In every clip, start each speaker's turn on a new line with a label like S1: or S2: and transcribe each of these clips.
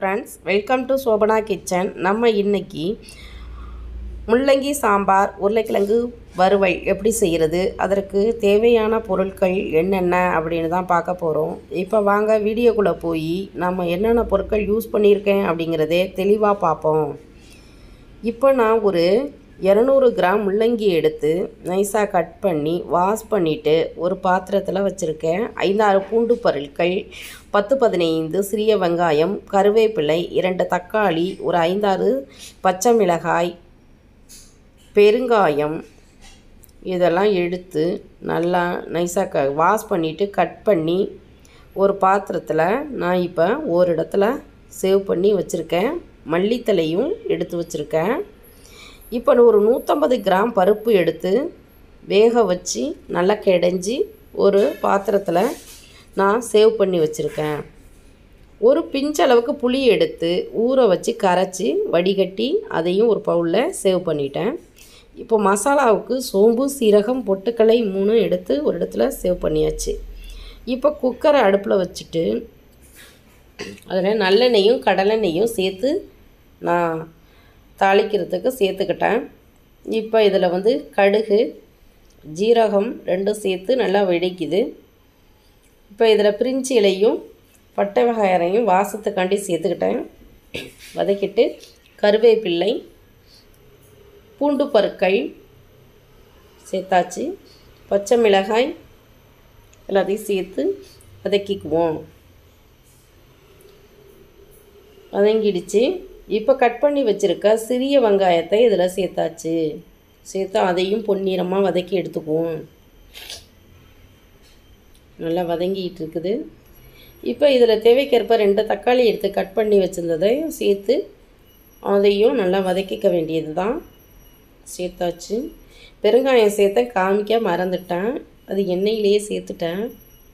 S1: friends welcome to Shobana kitchen நம்ம இன்னைக்கு முள்ளங்கி சாம்பார் உருளைக்கிழங்கு வறுவல் எப்படி செய்கிறது அதற்கு தேவையான பொருட்கள் என்னென்ன அப்படின்னு தான் பார்க்க போகிறோம் இப்போ வாங்க வீடியோக்குள்ளே போய் நம்ம என்னென்ன பொருட்கள் யூஸ் பண்ணியிருக்கேன் அப்படிங்கிறதே தெளிவாக பார்ப்போம் இப்போ நான் ஒரு இரநூறு கிராம் முள்ளங்கி எடுத்து நைஸாக கட் பண்ணி வாஷ் பண்ணிவிட்டு ஒரு பாத்திரத்தில் வச்சுருக்கேன் ஐந்தாறு பூண்டு பொருட்கள் பத்து பதினைந்து சிறிய வெங்காயம் கருவேப்பிலை இரண்டு தக்காளி ஒரு ஐந்தாறு பச்சை மிளகாய் பெருங்காயம் இதெல்லாம் எடுத்து நல்லா நைஸாக க வாஷ் பண்ணிவிட்டு கட் பண்ணி ஒரு பாத்திரத்தில் நான் இப்போ ஒரு இடத்துல சேவ் பண்ணி வச்சுருக்கேன் மல்லித்தலையும் எடுத்து வச்சுருக்கேன் இப்போ நான் ஒரு நூற்றம்பது கிராம் பருப்பு எடுத்து வேக வச்சு நல்லா கெடைஞ்சி ஒரு பாத்திரத்தில் நான் சேவ் பண்ணி வச்சுருக்கேன் ஒரு பிஞ்சளவுக்கு புளி எடுத்து ஊற வச்சு கரைச்சி வடிகட்டி அதையும் ஒரு பவுலில் சேவ் பண்ணிட்டேன் இப்போ மசாலாவுக்கு சோம்பு சீரகம் பொட்டுக்கலை மூணு எடுத்து ஒரு இடத்துல சேவ் பண்ணியாச்சு இப்போ குக்கரை அடுப்பில் வச்சுட்டு அதில் நல்லெண்ணெயும் கடலெண்ணெயும் சேர்த்து நான் தாளிக்கிறதுக்கு சேர்த்துக்கிட்டேன் இப்போ இதில் வந்து கடுகு ஜீரகம் ரெண்டும் சேர்த்து நல்லா வெடிக்குது இப்போ இதில் பிரிஞ்சி இலையும் பட்டை வகையரையும் வாசத்துக்காண்டி சேர்த்துக்கிட்டேன் வதக்கிட்டு கருவேப்பிள்ளை பூண்டு பருக்கை சேர்த்தாச்சு பச்சை மிளகாய் எல்லாத்தையும் சேர்த்து வதக்கிக்குவோம் வதங்கிடுச்சு இப்போ கட் பண்ணி வச்சுருக்க சிறிய வெங்காயத்தை இதில் சேர்த்தாச்சு சேர்த்து அதையும் பொன்னிறமாக வதக்கி எடுத்துக்குவோம் நல்லா வதங்கிட்டு இருக்குது இப்போ இதில் தேவைக்கேற்ப ரெண்டு தக்காளி எடுத்து கட் பண்ணி வச்சுருந்ததையும் சேர்த்து அதையும் நல்லா வதக்கிக்க வேண்டியது தான் சேர்த்தாச்சு பெருங்காயம் சேர்த்த காமிக்க மறந்துட்டேன் அது எண்ணெயிலேயே சேர்த்துட்டேன்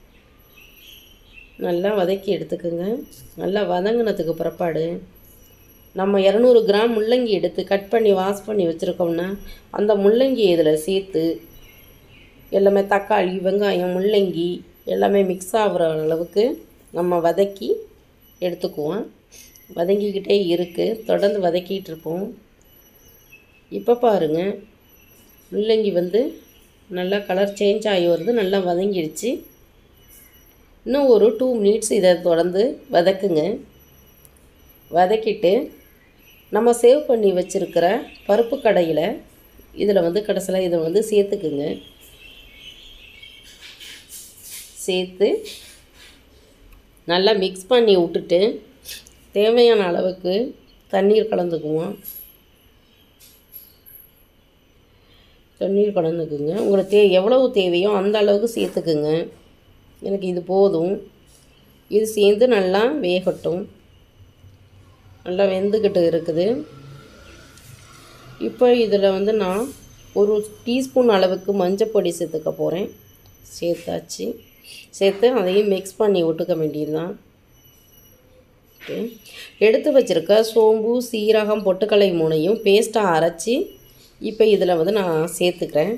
S1: நல்லா வதக்கி எடுத்துக்கோங்க நல்லா வதங்கினதுக்கு பிறப்பாடு நம்ம இரநூறு கிராம் முள்ளங்கி எடுத்து கட் பண்ணி வாஷ் பண்ணி வச்சுருக்கோம்னா அந்த முள்ளங்கி இதில் சேர்த்து எல்லாமே தக்காளி வெங்காயம் முள்ளங்கி எல்லாமே மிக்ஸ் ஆகிற அளவுக்கு நம்ம வதக்கி எடுத்துக்குவோம் வதங்கிக்கிட்டே இருக்குது தொடர்ந்து வதக்கிட்டு இருப்போம் இப்போ பாருங்கள் முள்ளங்கி வந்து நல்லா கலர் சேஞ்ச் ஆகி வருது நல்லா வதங்கிடுச்சு இன்னும் ஒரு டூ மினிட்ஸ் இதை தொடர்ந்து வதக்குங்க வதக்கிட்டு நம்ம சேவ் பண்ணி வச்சுருக்கிற பருப்பு கடையில் இதில் வந்து கடைசியில் இதை வந்து சேர்த்துக்குங்க சேர்த்து நல்லா மிக்ஸ் பண்ணி விட்டுட்டு தேவையான அளவுக்கு தண்ணீர் கலந்துக்குவோம் தண்ணீர் கலந்துக்குங்க உங்களுக்கு தே எவ்வளவு தேவையோ அந்த அளவுக்கு சேர்த்துக்குங்க எனக்கு இது போதும் இது சேர்ந்து நல்லா வேகட்டும் நல்லா வெந்துக்கிட்டு இருக்குது இப்போ இதில் வந்து நான் ஒரு டீஸ்பூன் அளவுக்கு மஞ்சப்பொடி சேர்த்துக்க போகிறேன் சேர்த்தாச்சு சேர்த்து அதையும் மிக்ஸ் பண்ணி விட்டுக்க வேண்டியது தான் ஓகே எடுத்து வச்சுருக்க சோம்பு சீரகம் பொட்டுக்கலை மூணையும் பேஸ்ட்டாக அரைச்சி இப்போ இதில் வந்து நான் சேர்த்துக்கிறேன்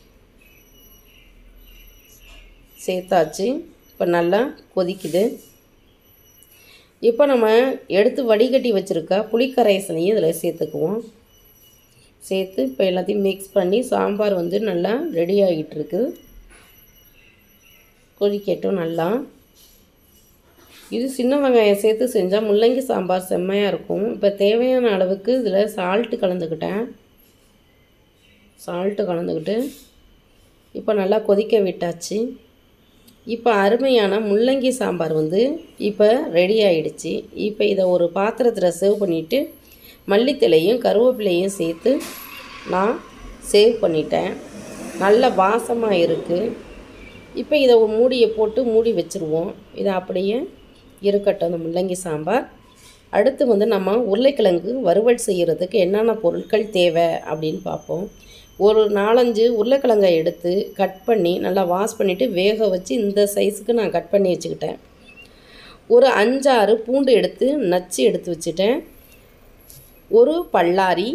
S1: சேர்த்தாச்சு இப்போ நல்லா கொதிக்குது இப்போ நம்ம எடுத்து வடிகட்டி வச்சுருக்க புளிக்கரைசனையும் இதில் சேர்த்துக்குவோம் சேர்த்து இப்போ எல்லாத்தையும் மிக்ஸ் பண்ணி சாம்பார் வந்து நல்லா ரெடி ஆகிட்டு இருக்கு கொதிக்கட்டும் நல்லா இது சின்ன வெங்காயம் சேர்த்து செஞ்சால் முள்ளங்கி சாம்பார் செம்மையாக இருக்கும் இப்போ தேவையான அளவுக்கு இதில் சால்ட்டு கலந்துக்கிட்டேன் சால்ட்டு கலந்துக்கிட்டு இப்போ நல்லா கொதிக்க விட்டாச்சு இப்போ அருமையான முள்ளங்கி சாம்பார் வந்து இப்போ ரெடி ஆயிடுச்சு இப்போ இதை ஒரு பாத்திரத்தில் சேவ் பண்ணிவிட்டு மல்லித்தலையும் கருவேப்பிலையும் சேர்த்து நான் சேவ் பண்ணிட்டேன் நல்ல வாசமாக இருக்குது இப்போ இதை ஒரு மூடியை போட்டு மூடி வச்சுருவோம் இதை அப்படியே இருக்கட்டும் அந்த முள்ளங்கி சாம்பார் அடுத்து வந்து நம்ம உருளைக்கிழங்கு வறுவல் செய்கிறதுக்கு என்னென்ன பொருட்கள் தேவை அப்படின்னு பார்ப்போம் ஒரு நாலஞ்சு உருளைக்கிழங்கை எடுத்து கட் பண்ணி நல்லா வாஷ் பண்ணிவிட்டு வேக வச்சு இந்த சைஸுக்கு நான் கட் பண்ணி வச்சுக்கிட்டேன் ஒரு அஞ்சாறு பூண்டு எடுத்து நச்சு எடுத்து வச்சுட்டேன் ஒரு பல்லாரி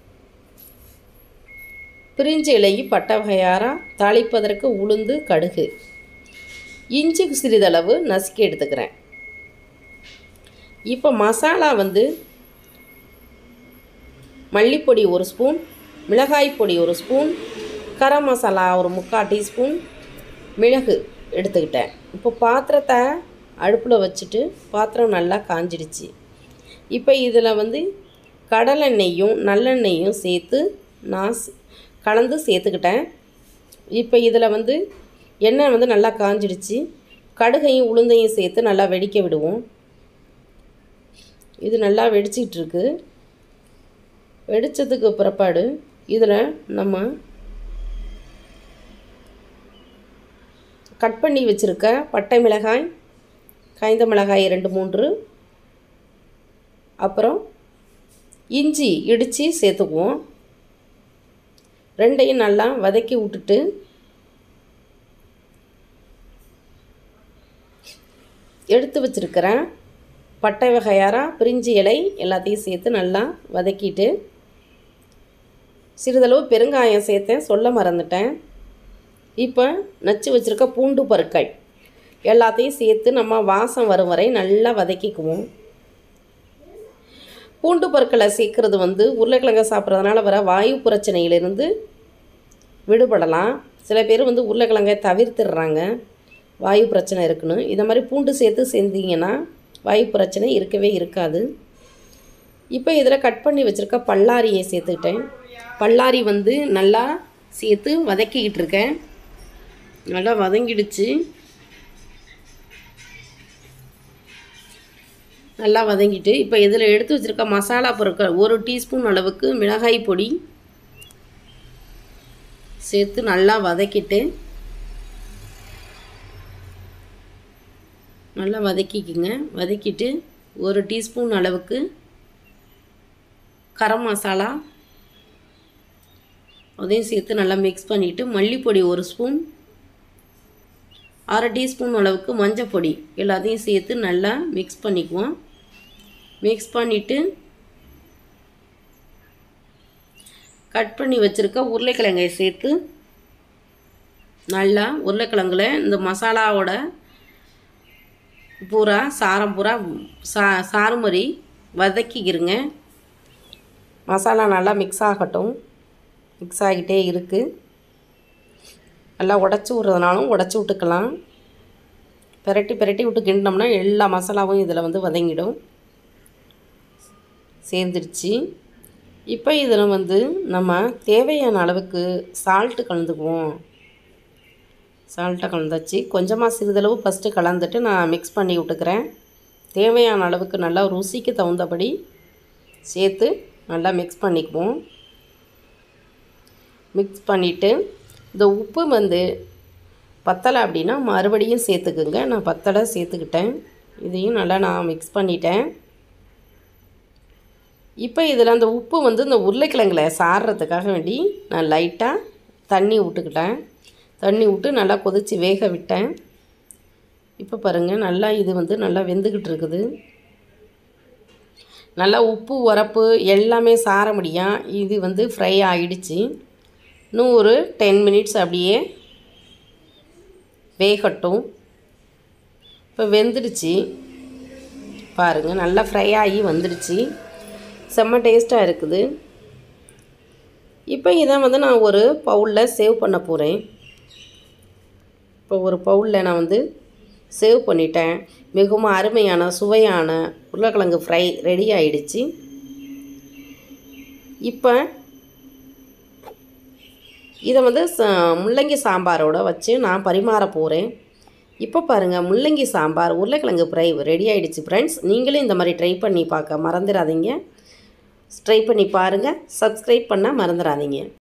S1: பிரிஞ்சு இலை பட்டை வகையாராக தாளிப்பதற்கு உளுந்து கடுகு இஞ்சி சிறிதளவு நசுக்கி எடுத்துக்கிறேன் இப்போ மசாலா வந்து மல்லிப்பொடி ஒரு ஸ்பூன் மிளகாய் பொடி ஒரு ஸ்பூன் கரம் மசாலா ஒரு முக்கால் டீஸ்பூன் மிளகு எடுத்துக்கிட்டேன் இப்போ பாத்திரத்தை அடுப்பில் வச்சுட்டு பாத்திரம் நல்லா காஞ்சிடுச்சு இப்போ இதில் வந்து கடலெண்ணெயும் நல்லெண்ணெயும் சேர்த்து நான் ஸ்- கலந்து சேர்த்துக்கிட்டேன் இப்போ இதில் வந்து எண்ணெய் வந்து நல்லா காஞ்சிடுச்சு கடுகையும் உளுந்தையும் சேர்த்து நல்லா வெடிக்க விடுவோம் இது நல்லா வெடிச்சிட்டு இருக்கு வெடித்ததுக்கு பிற்பாடு இதில் நம்ம கட் பண்ணி வச்சுருக்க பட்டை மிளகாய் காய்ந்த மிளகாய் ரெண்டு மூன்று அப்புறம் இஞ்சி இடித்து சேர்த்துக்குவோம் ரெண்டையும் நல்லா வதக்கி விட்டுட்டு எடுத்து வச்சுருக்கிறேன் பட்டை வகையாரா பிரிஞ்சி இலை எல்லாத்தையும் சேர்த்து நல்லா வதக்கிட்டு சிறிதளவு பெருங்காயம் சேர்த்தேன் சொல்ல மறந்துட்டேன் இப்போ நச்சு வச்சுருக்க பூண்டு பருக்கள் எல்லாத்தையும் சேர்த்து நம்ம வாசம் வரும் வரை நல்லா வதக்கிக்குவோம் பூண்டு பற்களை சேர்க்கறது வந்து உருளைக்கிழங்க சாப்பிட்றதுனால வர வாயு பிரச்சனையிலிருந்து விடுபடலாம் சில பேர் வந்து உருளைக்கிழங்கை தவிர்த்துடுறாங்க வாயு பிரச்சனை இருக்குன்னு இதை மாதிரி பூண்டு சேர்த்து செஞ்சீங்கன்னா வாயு பிரச்சனை இருக்கவே இருக்காது இப்போ இதில் கட் பண்ணி வச்சுருக்க பல்லாரியை சேர்த்துக்கிட்டேன் பல்லாரி வந்து நல்லா சேர்த்து வதக்கிக்கிட்டு இருக்கேன் நல்லா வதங்கிடுச்சு நல்லா வதங்கிட்டு இப்போ இதில் எடுத்து வச்சுருக்க மசாலா பொருட்கள் ஒரு டீஸ்பூன் அளவுக்கு மிளகாய் பொடி சேர்த்து நல்லா வதக்கிட்டு நல்லா வதக்கிக்குங்க வதக்கிட்டு ஒரு டீஸ்பூன் அளவுக்கு கரம் மசாலா அதையும் சேர்த்து நல்லா மிக்ஸ் பண்ணிவிட்டு மல்லிப்பொடி ஒரு ஸ்பூன் அரை டீஸ்பூன் அளவுக்கு மஞ்சள் பொடி எல்லாத்தையும் சேர்த்து நல்லா மிக்ஸ் பண்ணிக்குவோம் மிக்ஸ் பண்ணிவிட்டு கட் பண்ணி வச்சுருக்க உருளைக்கிழங்கை சேர்த்து நல்லா உருளைக்கிழங்குல இந்த மசாலாவோட பூரா சாரம் பூரா சா சாறு மாதிரி வதக்கிக்கிறங்க மசாலா நல்லா மிக்ஸ் ஆகட்டும் மிக்ஸ் ஆகிட்டே இருக்குது நல்லா உடச்சி விட்றதுனாலும் உடச்சி விட்டுக்கலாம் பிரட்டி பிரட்டி விட்டு கிண்டினோம்னா எல்லா மசாலாவும் இதில் வந்து வதங்கிடும் சேர்ந்துடுச்சு இப்போ இதில் வந்து நம்ம தேவையான அளவுக்கு சால்ட்டு கலந்துக்குவோம் சால்ட்டை கலந்தாச்சு கொஞ்சமாக சிறிதளவு ஃபஸ்ட்டு கலந்துட்டு நான் மிக்ஸ் பண்ணி விட்டுக்கிறேன் தேவையான அளவுக்கு நல்லா ருசிக்கு தகுந்தபடி சேர்த்து நல்லா மிக்ஸ் பண்ணிக்குவோம் மிக்ஸ் பண்ணிவிட்டு இந்த உப்பு வந்து பத்தலை அப்படின்னா மறுபடியும் சேர்த்துக்குங்க நான் பத்தலை சேர்த்துக்கிட்டேன் இதையும் நல்லா நான் மிக்ஸ் பண்ணிட்டேன் இப்போ இதில் அந்த உப்பு வந்து இந்த உருளைக்கிழங்குல சாறுறதுக்காக வேண்டி நான் லைட்டாக தண்ணி விட்டுக்கிட்டேன் தண்ணி விட்டு நல்லா கொதித்து வேக விட்டேன் இப்போ பாருங்கள் நல்லா இது வந்து நல்லா வெந்துக்கிட்டு இருக்குது நல்லா உப்பு உரப்பு எல்லாமே சார முடியும் இது வந்து ஃப்ரை ஆகிடுச்சு இன்னும் ஒரு டென் மினிட்ஸ் அப்படியே வேகட்டும் இப்போ வெந்துடுச்சு பாருங்கள் நல்லா ஃப்ரை ஆகி வந்துடுச்சு செம்ம டேஸ்ட்டாக இருக்குது இப்போ இதை வந்து நான் ஒரு பவுலில் சேவ் பண்ண போகிறேன் இப்போ ஒரு பவுலில் நான் வந்து சேவ் பண்ணிட்டேன் மிகவும் அருமையான சுவையான உருளைக்கிழங்கு ஃப்ரை ரெடி ஆயிடுச்சு இப்போ இதை வந்து ச முள்ளங்கி சாம்பாரோட வச்சு நான் பரிமாற போகிறேன் இப்போ பாருங்கள் முள்ளங்கி சாம்பார் உருளைக்கிழங்கு ஃப்ரை ரெடி ஆயிடுச்சு ஃப்ரெண்ட்ஸ் நீங்களும் இந்த மாதிரி ட்ரை பண்ணி பார்க்க மறந்துடாதீங்க ட்ரை பண்ணி பாருங்கள் சப்ஸ்கிரைப் பண்ண மறந்துடாதீங்க